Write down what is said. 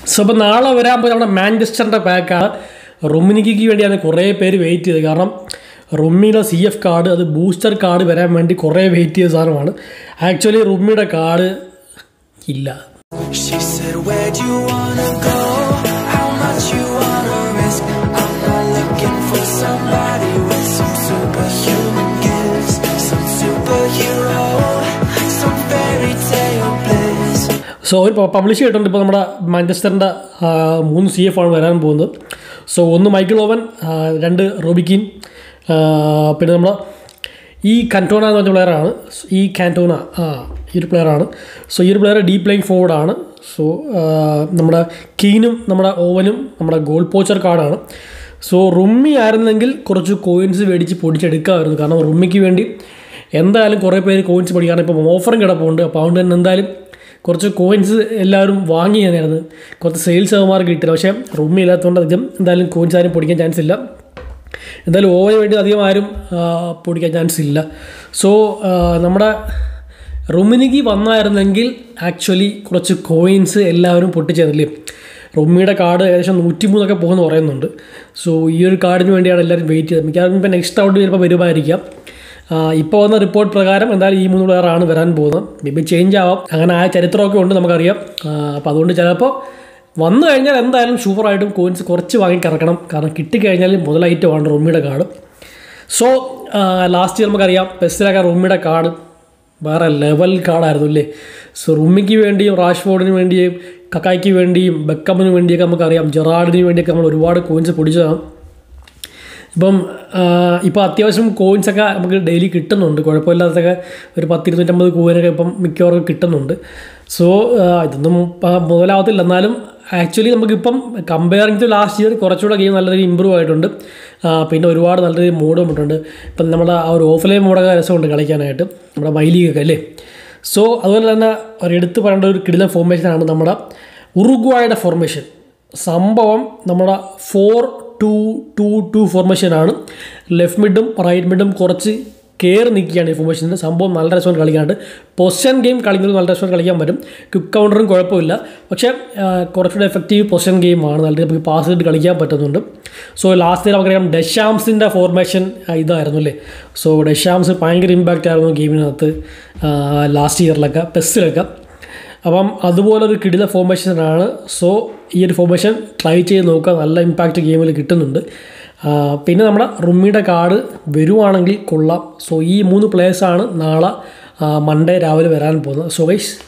So അപ്പോൾ നാളെ വരാൻ പോകുന്ന നമ്മുടെ മാഞ്ചസ്റ്ററിൻ്റെ പാക്കാണ് റുമിനിക്ക് വേണ്ടിയാണ് കുറേ പേര് വെയിറ്റ് ചെയ്തത് കാരണം റുമ്മിയുടെ സി എഫ് കാർഡ് അത് ബൂസ്റ്റർ കാർഡ് വരാൻ വേണ്ടി കുറേ വെയിറ്റ് ചെയ്ത സാധനമാണ് ആക്ച്വലി റുമ്മിയുടെ കാർഡ് ഇല്ല She said, Where'd you wanna go? How much you wanna risk? I'm not looking for somebody with some superhuman gifts, some superhero, some fairy tale bliss. So ഒരു publish ചെയ്തിട്ടുണ്ട് ഇപ്പോൾ നമ്മുടെ മാഞ്ചസ്റ്ററിൻ്റെ ആ, മൂന്ന് സി എഫ് ആണ് വരാൻ പോകുന്നത് സോ ഒന്ന് മൈക്കിൾ ഓവൻ ആ, രണ്ട് റോബിക്കിൻ ആ, പിന്നെ നമ്മുടെ ഈ കന്റോണ എന്ന് പറഞ്ഞ പ്ലെയറാണ് ഈ കാൻറ്റോണ ആ ഈ ഒരു പ്ലെയറാണ് സോ ഈ ഒരു പ്ലെയർ ഡീപ് പ്ലേയിങ് ഫോർവേഡാണ് സോ നമ്മുടെ കീനും നമ്മുടെ ഓവനും നമ്മുടെ ഗോൾ പോച്ചർ കാർഡാണ് സോ റുമ്മി ആയിരുന്നെങ്കിൽ കുറച്ച് കോയിൻസ് മേടിച്ച് പൊടിച്ചെടുക്കാമായിരുന്നു കാരണം റുമ്മിക്ക് വേണ്ടി എന്തായാലും കുറേ പേര് കോയിൻസ് പഠിക്കും കാരണം ഇപ്പം ഓഫറും കിടപ്പുണ്ട് അപ്പോൾ അതുകൊണ്ട് തന്നെ എന്തായാലും കുറച്ച് കോയിൻസ് എല്ലാവരും വാങ്ങി തന്നെയായിരുന്നു കുറച്ച് സെയിൽസ് അവന്മാർ കിട്ടില്ല പക്ഷേ റൂമിൽ ഇല്ലാത്തതുകൊണ്ട് അധികം എന്തായാലും കോയിൻസ് ആരും പൊടിക്കാൻ ചാൻസ് ഇല്ല എന്തായാലും ഓവന് വേണ്ടി അധികം ആരും ആ, പൊടിക്കാൻ ചാൻസ് ഇല്ല സോ നമ്മുടെ റുമിനിക്ക് വന്നായിരുന്നെങ്കിൽ ആക്ച്വലി കുറച്ച് കോയിൻസ് എല്ലാവരും പൊട്ടിച്ചേർന്നില്ലേ റുമ്മിയുടെ കാർഡ് ഏകദേശം നൂറ്റിമൂന്നൊക്കെ പോകുമെന്ന് പറയുന്നുണ്ട് സോ ഈ ഒരു കാർഡിന് വേണ്ടിയാണ് എല്ലാവരും വെയിറ്റ് ചെയ്തത് മിക്കവാറും ഇപ്പം നെക്സ്റ്റ് ഔട്ട് ചിലപ്പോൾ വരുമായിരിക്കാം ഇപ്പോൾ വന്ന റിപ്പോർട്ട് പ്രകാരം എന്തായാലും ഈ മൂന്ന് പ്ലെയറാണ് വരാൻ പോകുന്നത് മേ ബി ചേഞ്ച് ആവാം അങ്ങനെ ആ ചരിത്രമൊക്കെ ഉണ്ട് നമുക്കറിയാം അപ്പോൾ അതുകൊണ്ട് ചിലപ്പോൾ വന്നു കഴിഞ്ഞാൽ എന്തായാലും ഷുവറായിട്ടും കോയിൻസ് കുറച്ച് വാങ്ങി കറക്കണം കാരണം കിട്ടിക്കഴിഞ്ഞാൽ മുതലായിട്ടുമാണ് റൂമിയുടെ കാർഡ് സോ ലാസ്റ്റ് നമുക്കറിയാം പെസ്സിലൊക്കെ റൂമിയുടെ കാർഡ് വേറെ ലെവൽ കാർഡായിരുന്നു അല്ലേ സോ റുമ്മിക്ക് വേണ്ടിയും റാഷ്ഫോർഡിന് വേണ്ടിയും കക്കായ്ക്ക് വേണ്ടിയും ബെക്കമിന് വേണ്ടിയൊക്കെ നമുക്കറിയാം ജെറാഡിന് വേണ്ടിയൊക്കെ നമ്മൾ ഒരുപാട് കോയിൻസ് പൊടിച്ചതാണ് ഇപ്പം ഇപ്പോൾ അത്യാവശ്യം കോയിൻസൊക്കെ നമുക്ക് ഡെയിലി കിട്ടുന്നുണ്ട് കുഴപ്പമില്ലാത്തൊക്കെ ഒരു പത്തിരുന്നൂറ്റമ്പത് കോയിനൊക്കെ ഇപ്പം മിക്കവാറും കിട്ടുന്നുണ്ട് സോ ഇതൊന്നും പ- മുതലാവത്തില്ല എന്നാലും ആക്ച്വലി നമുക്കിപ്പം കമ്പയറിങ് ടു ലാസ്റ്റ് ഇയർ കുറച്ചുകൂടെ ഗെയിം നല്ല രീതിയിൽ ഇമ്പ്രൂവ് ആയിട്ടുണ്ട് ആ, പിന്നെ ഒരുപാട് നല്ല രീതിയിൽ മോഡ് വന്നിട്ടുണ്ട് ഇപ്പം നമ്മുടെ ആ ഒരു ഓഫ്ലൈൻ മോഡൊക്കെ രസമുണ്ട് കളിക്കാനായിട്ട് നമ്മുടെ മൈലീഗൊക്കെ അല്ലേ സോ അതുപോലെ തന്നെ ഒരു എടുത്തു പറയേണ്ട ഒരു കിടിലൻ ഫോർമേഷനാണ് നമ്മുടെ ഉറുഗ്വായുടെ ഫോർമേഷൻ സംഭവം നമ്മുടെ ഫോർ ടു ടു ടു ഫോർമേഷനാണ് ലെഫ്റ്റ് മിഡും റൈറ്റ് മിഡും കുറച്ച് കയറി നിൽക്കുകയാണ് ഈ ഫോർമേഷനിൽ സംഭവം നല്ല രസമാണ് കളിക്കാനായിട്ട് പൊസിഷൻ ഗെയിം കളിക്കുന്നത് നല്ല രസമാണ് കളിക്കാൻ പറ്റും ക്വിക്ക് കൗണ്ടറും കുഴപ്പമില്ല പക്ഷേ ആ, കുറച്ചുകൂടെ എഫക്റ്റീവ് പൊസിഷൻ ഗെയിമാണ് നല്ല നമുക്ക് പാസ് ചെയ്തിട്ട് കളിക്കാൻ പറ്റുന്നുണ്ട് സോ ലാസ്റ്റ് നമുക്കറിയാം ഡെഷാംസിൻ്റെ ഫോർമേഷൻ ഇതായിരുന്നു അല്ലേ സോ ഡെഷാംസ് ഭയങ്കര ഇമ്പാക്റ്റ് ആയിരുന്നു ഗെയിമിനകത്ത് ലാസ്റ്റ് ഇയറിലൊക്കെ പെസ്സിലൊക്കെ അപ്പം അതുപോലൊരു കിടില ഫോർമേഷനാണ് സോ ഈ ഒരു ഫോർമേഷൻ ട്രൈ ചെയ്ത് നോക്കുക നല്ല ഇമ്പാക്റ്റ് ഗെയിമിൽ കിട്ടുന്നുണ്ട് ആ, പിന്നെ നമ്മുടെ റുമ്മിയുടെ കാർഡ് വരുവാണെങ്കിൽ കൊള്ളാം സോ ഈ മൂന്ന് പ്ലേയേഴ്സാണ് നാളെ മൺഡേ രാവിലെ വരാൻ പോകുന്നത് സോ ഗൈസ്